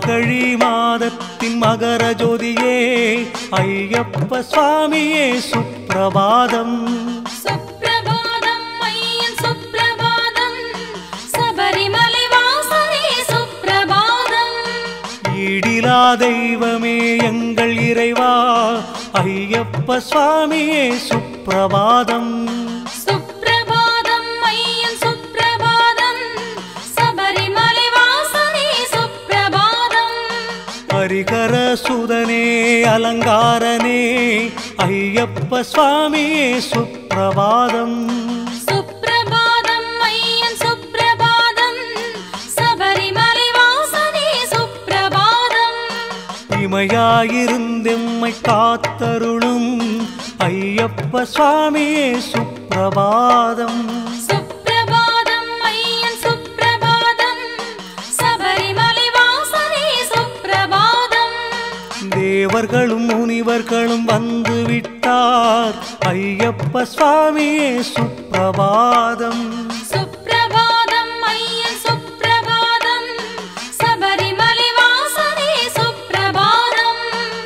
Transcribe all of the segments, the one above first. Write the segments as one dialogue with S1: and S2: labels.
S1: மார்கழி மாதத்தின் மகர ஜோதியே ஐயப்ப சுவாமியே சுப்பிரபாதம்
S2: சுப்பிரபாதம் ஐயன் சுப்பிரபாதம் சபரிமலை வாசனே சுப்பிரபாதம்
S1: ஈடிலா தெய்வமே எங்கள் இறைவா ஐயப்ப சுவாமியே சுப்பிரபாதம்
S2: சுப்பிரபாதம் ஐயன் சுப்பிரபாதம் சபரிமலை வாசனே சுப்பிரபாதம்
S1: ஹரிகர சுதனே அலங்காரனே ஐயப்ப சுவாமியே சுப்பிரபாதம்
S2: சுப்பிரபாதம் ஐயன் சுப்பிரபாதம் சபரிமலை வாசனே சுப்பிரபாதம்
S1: இமையாயிருந்தெம்மை காத்தருளும் ஐயப்ப சுவாமியே சுப்பிரபாதம்
S2: சுப்பிரபாதம் ஐயன் சுப்பிரபாதம் சபரிமலை வாசனே சுப்பிரபாதம்
S1: தேவர்களும் முனிவர்களும் வந்து விட்டார் ஐயப்ப சுவாமியே சுப்பிரபாதம்
S2: சுப்பிரபாதம் ஐயன் சுப்பிரபாதம் சபரிமலை வாசனே சுப்பிரபாதம்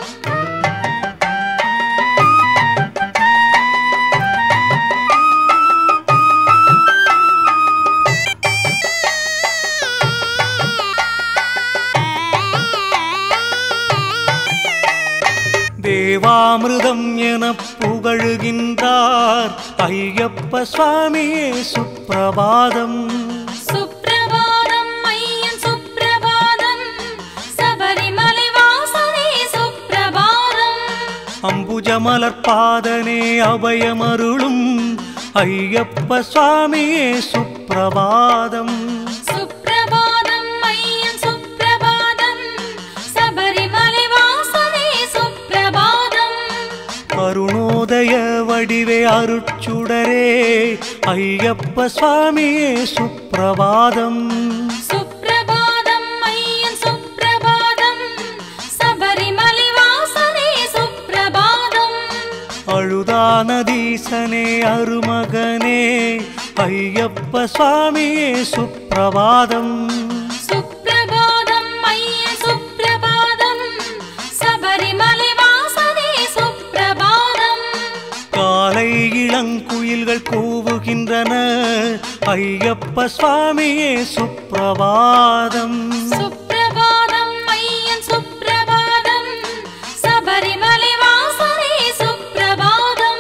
S1: தேவாமிருதம் என புகழுகின்றார் ஐயப்ப சுவாமியே சுப்பிரபாதம்
S2: சுப்பிரபாதம் ஐயன் சுப்பிரபாதம் சபரிமலை வாசனே சுப்பிரபாதம்
S1: அம்புஜமலர் பாதனே அபயமருளும் ஐயப்ப சுவாமியே சுப்பிரபாதம்
S2: சுப்பிரபாதம் ஐயன் சுப்பிரபாதம் சபரிமலை வாசனே சுப்பிரபாதம்
S1: கருணோதய வடிவே அருட்சுடரே ஐயப்ப சுவாமியே சுப்பிரபாதம்
S2: சுப்பிரபாதம் ஐயன் சுப்பிரபாதம் சபரிமலை வாசனே சுப்பிரபாதம்
S1: அழுதானதீசனே அருமகனே ஐயப்ப சுவாமியே சுப்பிரபாதம்
S2: சுப்பிரபாதம் ஐயன் சுப்பிரபாதம் சபரிமலை வாசனே சுப்பிரபாதம்
S1: காலை இளங்குயில்கள் கூவுகின்றன ஐயப்ப சுவாமியே சுப்பிரபாதம்
S2: சுப்பிரபாதம் ஐயன் சுப்பிரபாதம் சபரிமலை வாசனே சுப்பிரபாதம்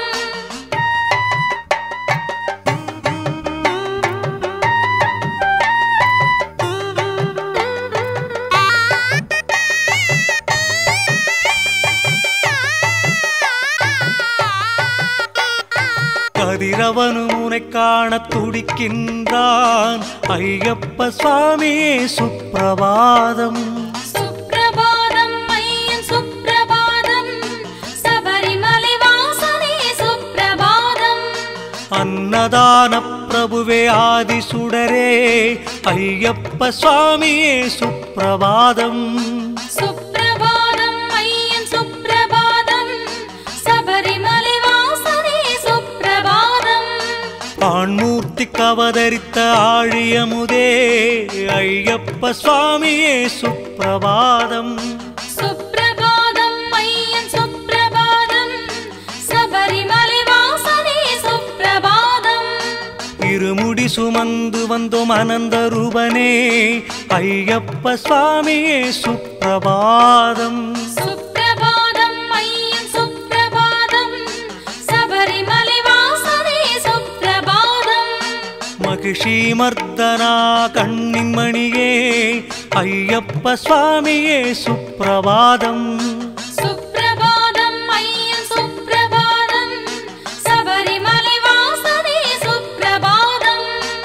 S1: கதிரவனு உனை காண துடிக்கின்றான் ஐயப்ப சுவாமியே சுப்பிரபாதம்
S2: சுப்பிரபாதம் ஐயன் சுப்பிரபாதம் சபரிமலை வாசனே சுப்பிரபாதம்
S1: அன்னதான பிரபுவே ஆதிசுடரே ஐயப்ப சுவாமியே சுப்பிரபாதம்
S2: சுப்பிரபாதம் ஐயன் சுப்பிரபாதம் சபரிமலை வாசனே சுப்பிரபாதம்
S1: ஆண்மூர்த்திக்கு அவதரித்த ஆழியமுதே ஐயப்ப சுவாமியே சுப்பிரபாதம்
S2: சுப்பிரபாதம் ஐயன் சுப்பிரபாதம் சபரிமலை வாசனே சுப்பிரபாதம்
S1: இருமுடி சுமந்து வந்தோம் அனந்த ரூபனே ஐயப்ப சுவாமியே சுப்பிரபாதம்
S2: சுப்பிரபாதம் ஐயன் சுப்பிரபாதம் சபரிமலை வாசனே சுப்பிரபாதம்
S1: மகிஷி மர்தனா கண்ணின் மணியே ஐயப்ப சுவாமியே சுப்பிரபாதம்
S2: சுப்பிரபாதம் ஐயன் சுப்பிரபாதம் சபரிமலை வாசனே சுப்பிரபாதம்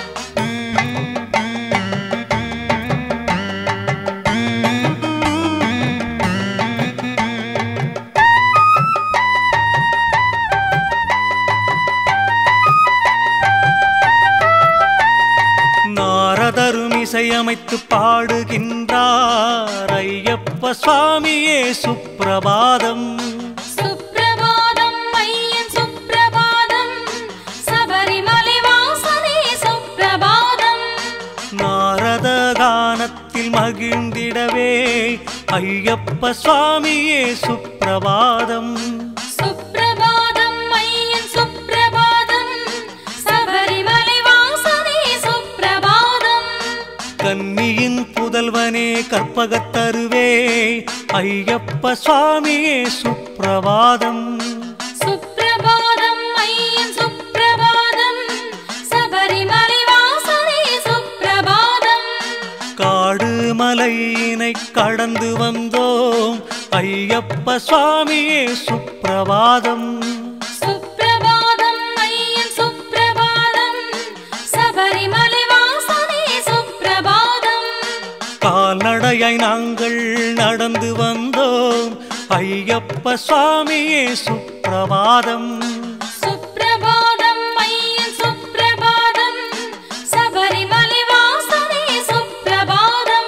S1: நாரதரும் இசையமைத்து பாடுகின்றார் ஐயப்ப சுவாமியே சுப்பிரபாதம்
S2: சுப்பிரபாதம் ஐயன் சுப்பிரபாதம் சபரிமலை வாசனே சுப்பிரபாதம்
S1: நாரத கானத்தில் மகிழ்ந்திட வந்திடவே ஐயப்ப சுவாமியே சுப்பிரபாதம்
S2: சுப்பிரபாதம் ஐயன் சுப்பிரபாதம் சபரிமலை வாசனே சுப்பிரபாதம்
S1: கன்னியின் புதல்வனே கற்பகத்தருவே ஐயப்ப சுவாமியே சுப்பிரபாதம்
S2: சுப்பிரபாதம் ஐயன் சுப்பிரபாதம் சபரிமலை வாசனே சுப்பிரபாதம்
S1: காடு மலையினை கடந்து வந்தோம் ஐயப்ப சுவாமியே சுப்பிரபாதம்
S2: சுப்பிரபாதம் ஐயன் சுப்பிரபாதம் சபரிமலை வாசனே சுப்பிரபாதம்
S1: கால்நடையாய் நாங்கள் நடந்து வந்தோம் ஐயப்ப சுவாமியே சுப்பிரபாதம்
S2: சுப்பிரபாதம் ஐயன் சுப்பிரபாதம் சபரிமலை வாசனே சுப்பிரபாதம்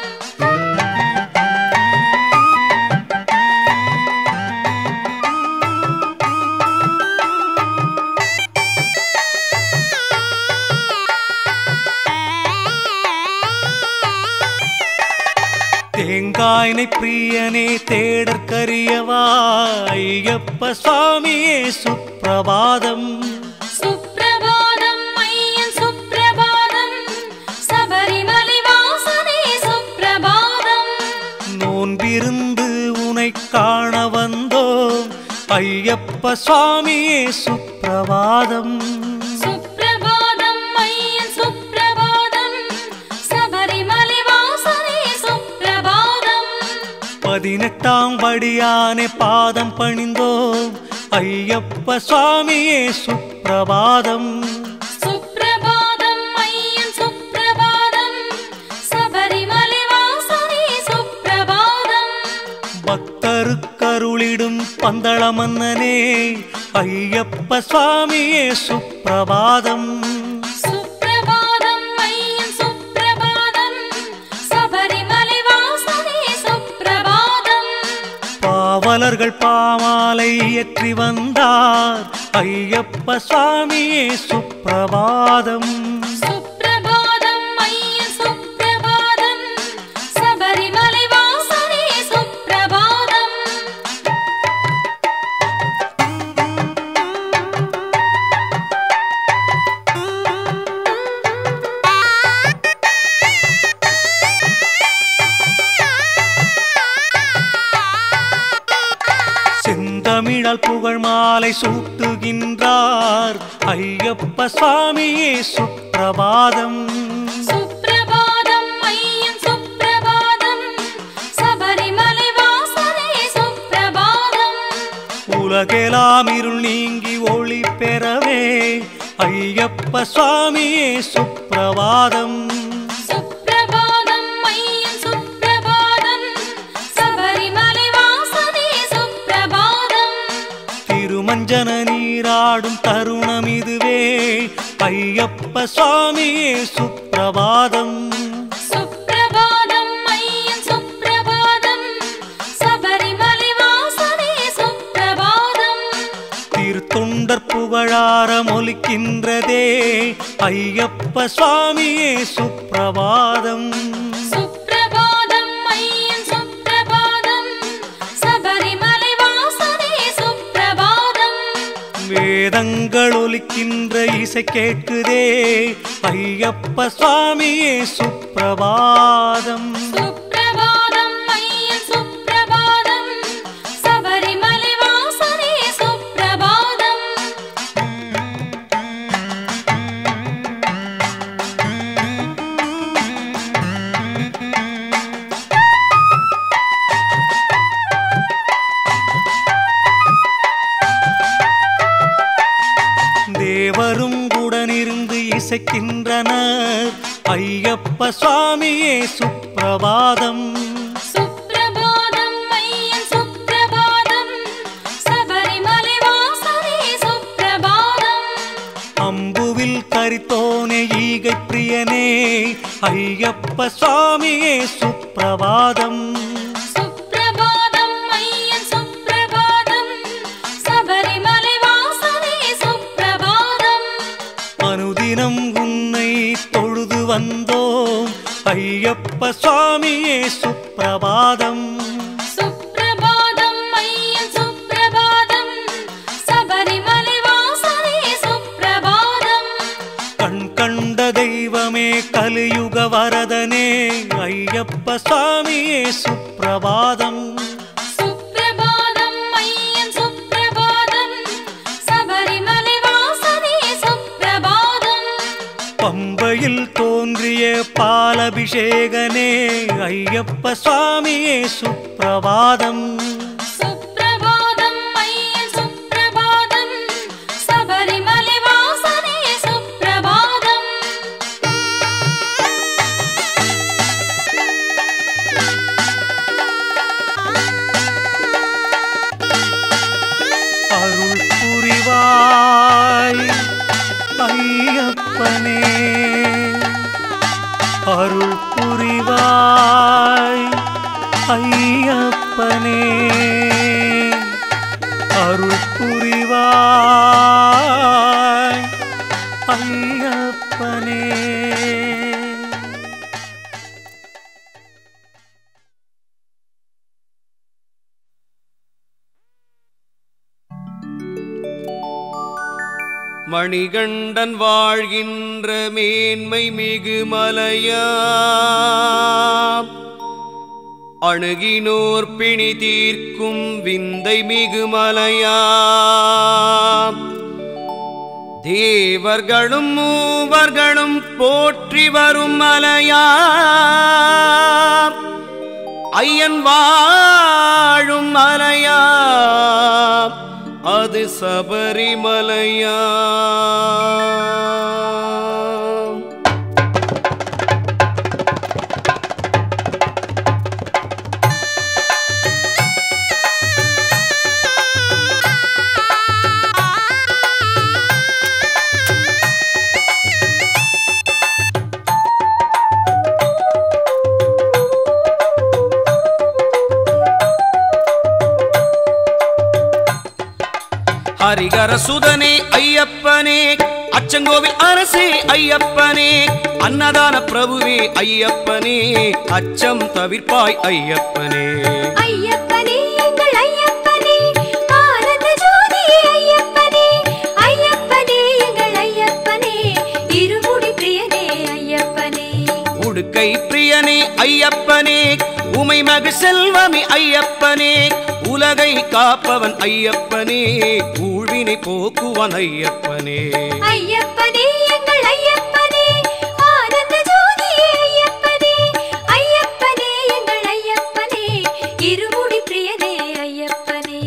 S1: தேங்காய்னை பிரியனே தேடற்கரியவா ஐயப்ப சுவாமியே சுப்பிரபாதம்
S2: சுப்பிரபாதம் ஐயன் சுப்பிரபாதம் சபரிமலை வாசனே சுப்பிரபாதம்
S1: நோன்பிருந்து உனை காண வந்தோம் ஐயப்ப சுவாமியே சுப்பிரபாதம்
S2: சுப்பிரபாதம் ஐயன் சுப்பிரபாதம் சபரிமலை வாசனே சுப்பிரபாதம்
S1: பதினெட்டாம் படியானே பாதம் பணிந்தோம் ஐயப்ப சுவாமியே சுப்பிரபாதம்
S2: சுப்பிரபாதம் ஐயன் சுப்பிரபாதம் சபரிமலை வாசனே சுப்பிரபாதம்
S1: பக்தருக்கருளிடும் பந்தள மன்னனே ஐயப்ப சுவாமியே சுப்பிரபாதம்
S2: சுப்பிரபாதம் ஐயன் சுப்பிரபாதம் சபரிமலை வாசனே சுப்பிரபாதம்
S1: பாவலர்கள் பாமாலை ஏற்றி வந்தார் ஐயப்ப சுவாமியே சுப்பிரபாதம்
S2: சுப்பிரபாதம் ஐயன் சுப்பிரபாதம் சபரிமலை வாசனே சுப்பிரபாதம்
S1: செந்தமிழால் புகழ் மாலை சூட்டுகின்றார் ஐயப்ப சுவாமியே சுப்பிரபாதம்
S2: சுப்பிரபாதம் ஐயன் சுப்பிரபாதம் சபரிமலை வாசனே சுப்பிரபாதம்
S1: உலகெல்லாம் இருள் நீங்கி ஒளி பெறவே ஐயப்ப சுவாமியே சுப்பிரபாதம்
S2: சுப்பிரபாதம் ஐயன் சுப்பிரபாதம் சபரிமலை வாசனே சுப்பிரபாதம்
S1: திருமஞ்சன நீராடும் தருணம் இதுவே ஐயப்ப சுவாமியே சுப்பிரபாதம்
S2: சுப்பிரபாதம் ஐயன் சுப்பிரபாதம் சபரிமலை வாசனே சுப்பிரபாதம்
S1: திருத்தொண்டர் புகழாரம் ஒலிக்கின்றதே ஐயப்ப சுவாமியே சுப்பிரபாதம்
S2: சுப்பிரபாதம் ஐயன் சுப்பிரபாதம் சபரிமலை வாசனே சுப்பிரபாதம்
S1: வேதங்கள் ஒலிக்கின்ற இசை கேட்குதே ஐயப்ப சுவாமியே சுப்பிரபாதம்
S2: சுப்பிரபாதம் ஐயன் சுப்பிரபாதம் சபரிமலை வாசனே சுப்பிரபாதம்
S1: தேவரும் உடனிருந்து இசைக்கின்றனர் ஐயப்ப சுவாமியே சுப்பிரபாதம்
S2: சுப்பிரபாதம் ஐயன் சுப்பிரபாதம் சபரிமலை வாசனே சுப்பிரபாதம்
S1: அம்புவில் கரித்தோனே ஈகை பிரியனே ஐயப்ப சுவாமியே சுப்பிரபாதம்
S2: சுப்பிரபாதம் ஐயன் சுப்பிரபாதம் சபரிமலை வாசனே சுப்பிரபாதம்
S1: அனுதினம் உன்னை தொழுது வந்தோம் ஐயப்ப சுவாமியே சுப்பிரபாதம்
S2: சுப்ரபாதம் ஐயன் சுப்ரபாதம் சபரிமலை வாசனே சுப்ரபாதம்
S1: கண் கண்ட தெய்வமே கலியுக வரதனே ஐயப்ப சுவாமியே சுப்பிரபாதம்
S2: சுப்ரபாதம் ஐயன் சுப்ரபாதம் சபரிமலை வாசனே சுப்ரபாதம்
S1: பம்பையில் தோன்றிய பாலபிஷேகனே ஐயப்ப சுவாமியே சுப்பிரபாதம்
S2: சுப்ரபாதம் ஐயன் சுப்ரபாதம் சபரிமலை வாசனே சுப்ரபாதம்
S1: அருள் புரிவாய் ஐயப்பனே அருள் புரிவாய் ஐயப்பனே அருள் புரிவாய் ஐயப்பனே
S3: மணிகண்டன் வாழ்கின்ற மேன்மை மிகு மலையா அணுகினோர் பிணி தீர்க்கும் விந்தை மிகு மலையா தேவர்களும் மூவர்களும் போற்றி வரும் மலையா ஐயன் வாழும் மலையா அது சபரிமலையா ஹரிகர சுதனே ஐயப்பனே அச்சங்கோவில் அரசே ஐயப்பனே அன்னதான பிரபுவே ஐயப்பனே அச்சம் தவிர்ப்பாய் ஐயப்பனே
S2: ஐயப்பனே எங்கள் ஐயப்பனே ஆனந்த ஜோதியே ஐயப்பனே ஐயப்பனே எங்கள் ஐயப்பனே இருமுடி பிரியனே ஐயப்பனே
S3: உடுக்கை பிரியனே ஐயப்பனே உமை மகு செல்வமே ஐயப்பனே உலகை காப்பவன் ஐயப்பனே ஊழ்வினை போக்குவன் ஐயப்பனே
S2: ஐயப்பனே எங்கள் ஐயப்பனே ஆனந்த ஜோதியே ஐயப்பனே ஐயப்பனே எங்கள் ஐயப்பனே இருமுடி பிரியனே ஐயப்பனே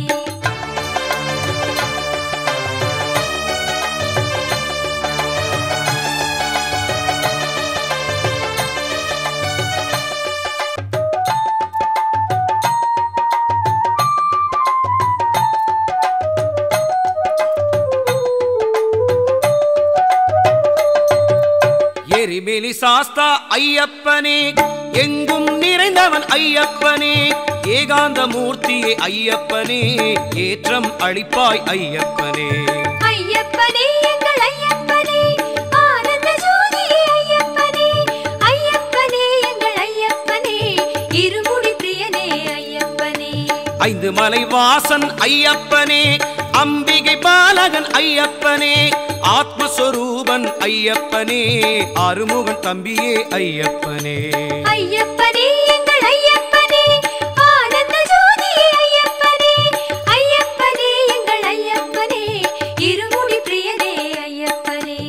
S3: எரிமெலி சாஸ்தா ஐயப்பனே எங்கும் நிறைந்தவன் ஐயப்பனே ஏகாந்த மூர்த்தியே ஐயப்பனே ஏற்றம் அளிப்பாய் ஐயப்பனே
S2: ஐயப்பனே எங்கள் ஐயப்பனே ஆனந்த ஜோதியே ஐயப்பனே ஐயப்பனே எங்கள் ஐயப்பனே இருமுடி பிரியனே ஐயப்பனே
S3: ஐந்து மலை வாசன் ஐயப்பனே அம்பிகை பாலகன் ஐயப்பனே ஆத்மஸ்வரூபன் ஐயப்பனே ஆறுமுகன் தம்பியே ஐயப்பனே
S2: ஐயப்பனே எங்கள் ஐயப்பனே ஆனந்த ஜோதியே ஐயப்பனே ஐயப்பனே எங்கள் ஐயப்பனே இருமுடி பிரியனே ஐயப்பனே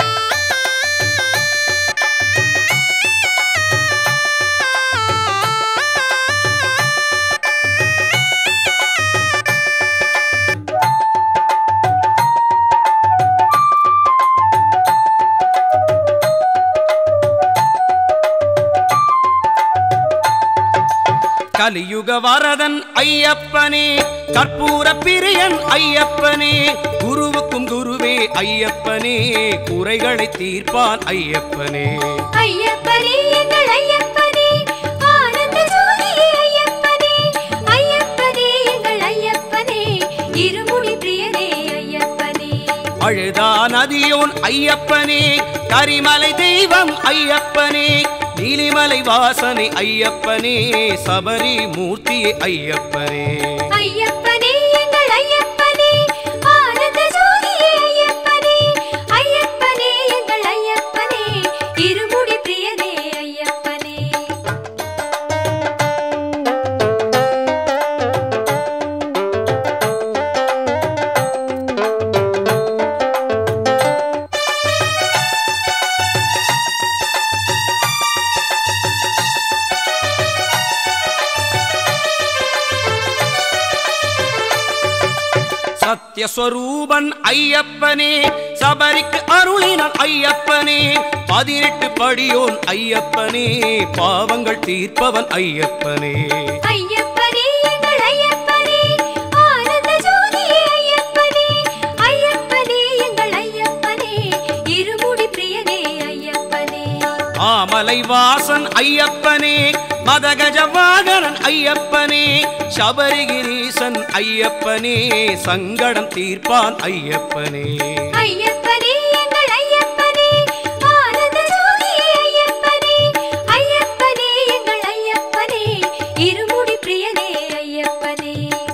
S3: கலியுக வரதன் ஐயப்பனே கற்பூர பிரியன் ஐயப்பனே குருவுக்கும் குருவே ஐயப்பனே குறைகளை தீர்ப்பான் ஐயப்பனே
S2: ஐயப்பனே எங்கள் ஐயப்பனே ஆனந்த ஜோதியே ஐயப்பனே ஐயப்பனே எங்கள் ஐயப்பனே இருமுடி பிரியனே ஐயப்பனே
S3: அழுதா நதியோன் ஐயப்பனே கரிமலை தெய்வம் ஐயப்பனே நீலிமலை வாசனை ஐயப்பனே சபரி மூர்த்தியே ஐயப்பனே
S2: ஐயப்பனே எங்கள் ஐயப்பனே ஆனந்த ஜோதியே ஐயப்பனே ஐயப்பனே எங்கள் ஐயப்பனே இருமுடி பிரியனே ஐயப்பனே
S3: சத்யஸ்வரூபன் ஐயப்பனே சபரிக்கு அருளினான் ஐயப்பனே பதினெட்டு படியோன் ஐயப்பனே பாவங்கள் தீர்ப்பவன் ஐயப்பனே
S2: ஐயப்பனே எங்கள் ஐயப்பனே ஆனந்த ஜோதியே ஐயப்பனே ஐயப்பனே எங்கள் ஐயப்பனே இருமுடி பிரியனே ஐயப்பனே
S3: ஆமலை வாசன் ஐயப்பனே மதகஜ வாகனன் ஐயப்பனே சபரிகிரீசன் ஐயப்பனே சங்கடம் தீர்ப்பான் ஐயப்பனே
S2: ஐயப்பனே எங்கள் ஐயப்பனே ஆனந்த ஜோதியே ஐயப்பனே ஐயப்பனே எங்கள் ஐயப்பனே இருமுடி பிரியனே ஐயப்பனே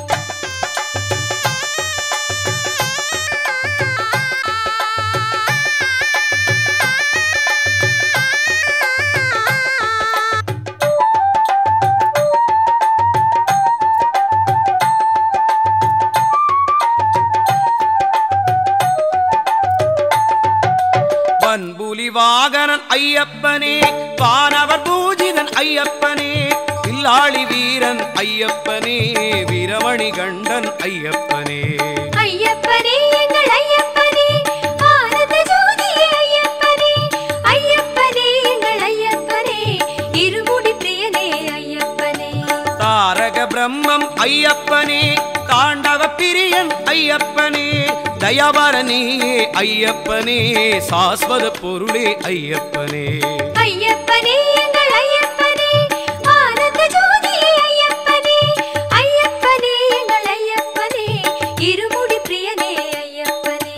S3: பன்புலி வாகனன் ஐயப்பனே வானவர் பூஜிதன் ஐயப்பனே வில்லாளி வீரன் ஐயப்பனே வீரமணி கண்டன் ஐயப்பனே
S2: ஐயப்பனே எங்கள் ஐயப்பனே ஆனந்த ஜோதியே ஐயப்பனே ஐயப்பனே எங்கள் ஐயப்பனே இருமுடி பிரியனே ஐயப்பனே
S3: தாரக பிரம்மம் ஐயப்பனே தாண்டவ பிரியன் ஐயப்பனே தயவரணியே ஐயப்பனே சாஸ்வத பொருளே ஐயப்பனே
S2: ஐயப்பனே எங்கள் ஐயப்பனே ஆனந்த ஜோதியே ஐயப்பனே ஐயப்பனே எங்கள் ஐயப்பனே இருமுடி பிரியனே ஐயப்பனே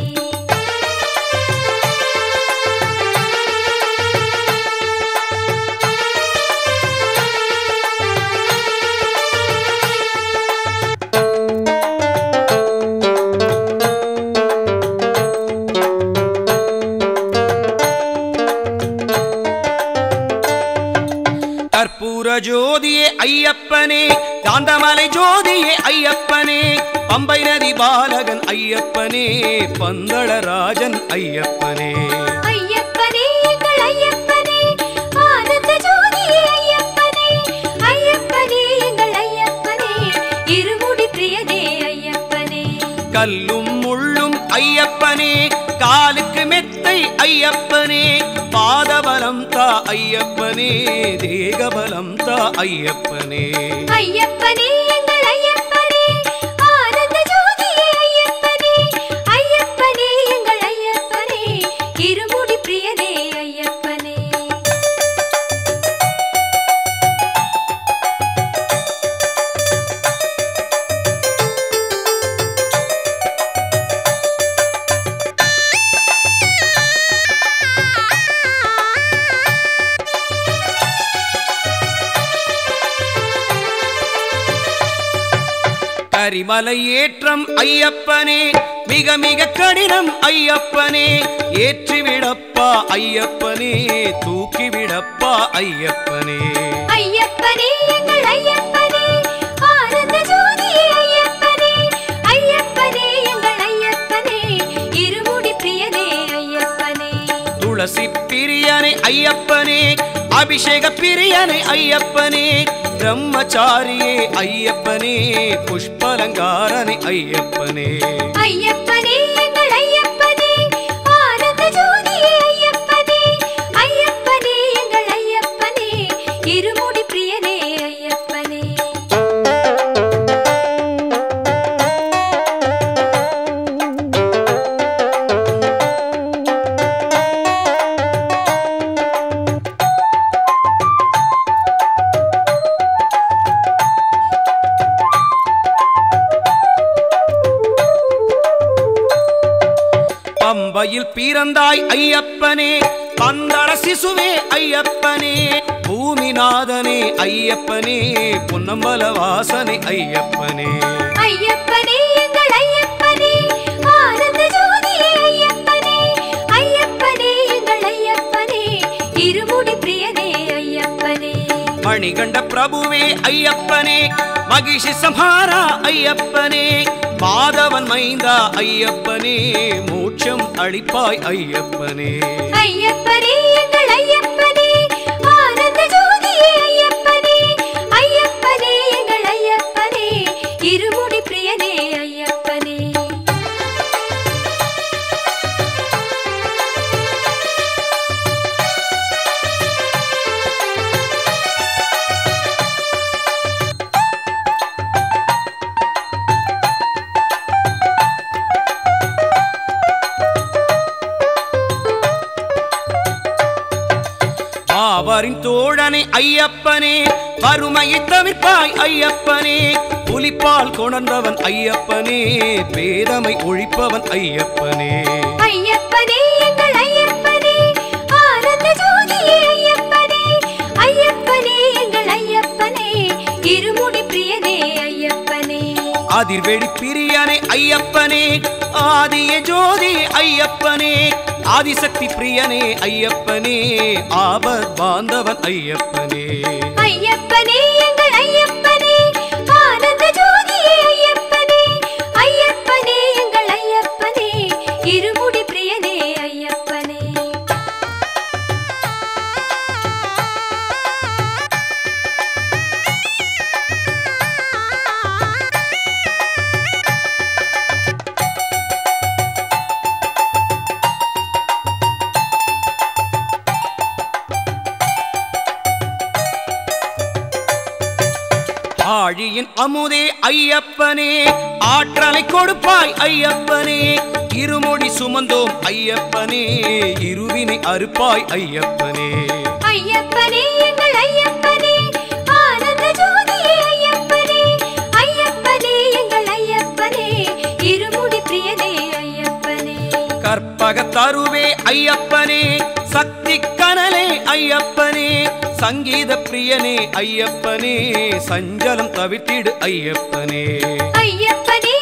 S3: கற்பூர ஜோதியே ஐயப்பனே காந்தமலை ஜோதியே ஐயப்பனே பம்பை நதி பாலகன் ஐயப்பனே பந்தளராஜன் ஐயப்பனே
S2: ஐயப்பனே எங்கள் ஐயப்பனே ஆனந்த ஜோதியே ஐயப்பனே ஐயப்பனே எங்கள் ஐயப்பனே இருமுடி பிரியனே ஐயப்பனே
S3: கல்லும் முள்ளும் ஐயப்பனே காலுக்கு மெத்தை ஐயப்பனே பாதபலம் தா ஐயப்பனே தேகபலம் தா ஐயப்பனே
S2: ஐயப்பனே எங்கள் ஐயப்பனே ஆனந்த ஜோதியே ஐயப்பனே ஐயப்பனே எங்கள் ஐயப்பனே இருமுடி பிரியனே ஐயப்பனே
S3: கரிமலை ஏற்றம் ஐயப்பனே மிக மிக கடினம் ஐயப்பனே ஏற்றிவிடப்பா ஐயப்பனே தூக்கிவிடப்பா ஐயப்பனே
S2: ஐயப்பனே எங்கள் ஐயப்பனே ஆனந்த ஜோதியே ஐயப்பனே ஐயப்பனே எங்கள் ஐயப்பனே இருமுடி பிரியனே ஐயப்பனே
S3: துளசி பிரியனை ஐயப்பனே அபிஷேக பிரியனை ஐயப்பனே பிரம்மச்சாரியே ஐயப்பனே புஷ்பலங்காரனை ஐயப்பனே
S2: ஐயப்பனே எங்கள் ஐயப்பனே ஆனந்த ஜோதியே ஐயப்பனே ஐயப்பனே எங்கள் ஐயப்பனே இருமுடி பிரியனே ஐயப்பனே
S3: பம்பையில் பிறந்தாய் ஐயப்பனே பந்தள சிசுவே ஐயப்பனே பூமிநாதனே ஐயப்பனே பொன்னம்பல வாசனை ஐயப்பனே
S2: ஐயப்பனே எங்கள் ஐயப்பனே ஆனந்த ஜோதியே ஐயப்பனே ஐயப்பனே எங்கள் ஐயப்பனே இருமுடி பிரியனே ஐயப்பனே
S3: மணிகண்ட பிரபுவே ஐயப்பனே மகிஷி சம்ஹாரா ஐயப்பனே மாதவன் மைந்தா ஐயப்பனே மோட்சம் அளிப்பாய் ஐயப்பனே
S2: ஐயப்பனே எங்கள் ஐயப்பனே ஆனந்த ஜோதியே ஐயப்பனே ஐயப்பனே எங்கள் ஐயப்பனே இருமுடி பிரியனே ஐயப்பனே
S3: பாவரின் தோழனை ஐயப்பனே வறுமையை தவிர்ப்பாய் ஐயப்பனே புலிப்பால் கொணர்ந்தவன் ஐயப்பனே பேதமை ஒழிப்பவன் ஐயப்பனே
S2: ஐயப்பனே எங்கள் ஐயப்பனே ஆனந்த ஜோதியே ஐயப்பனே ஐயப்பனே எங்கள் ஐயப்பனே இருமுடி பிரியனே ஐயப்பனே
S3: அதிர்வெடி பிரியனை ஐயப்பனே ஆதிய ஜோதி ஐயப்பனே ஆதிசக்தி பிரியனே ஐயப்பனே ஆபத் பாந்தவன் ஐயப்பனே
S2: ஐயப்பனே எங்கள் ஐயப்பனே ஆனந்த ஜோதியே ஐயப்பனே ஐயப்பனே எங்கள் ஐயப்பனே இருமுடி பிரியனே ஐயப்பனே
S3: ஆழியின் அமுதே ஐயப்பனே ஆற்றலை கொடுப்பாய் ஐயப்பனே இருமுடி சுமந்தோம் ஐயப்பனே இருவினை அறுப்பாய் ஐயப்பனே
S2: ஐயப்பனே எங்கள் ஐயப்பனே ஆனந்த ஜோதியே ஐயப்பனே ஐயப்பனே எங்கள் ஐயப்பனே இருமுடி பிரியனே ஐயப்பனே
S3: கற்பக தருவே ஐயப்பனே சக்தி கனலே ஐயப்பனே சங்கீத பிரியனே ஐயப்பனே சஞ்சலம் தவிர்த்திடு ஐயப்பனே
S2: ஐயப்பனே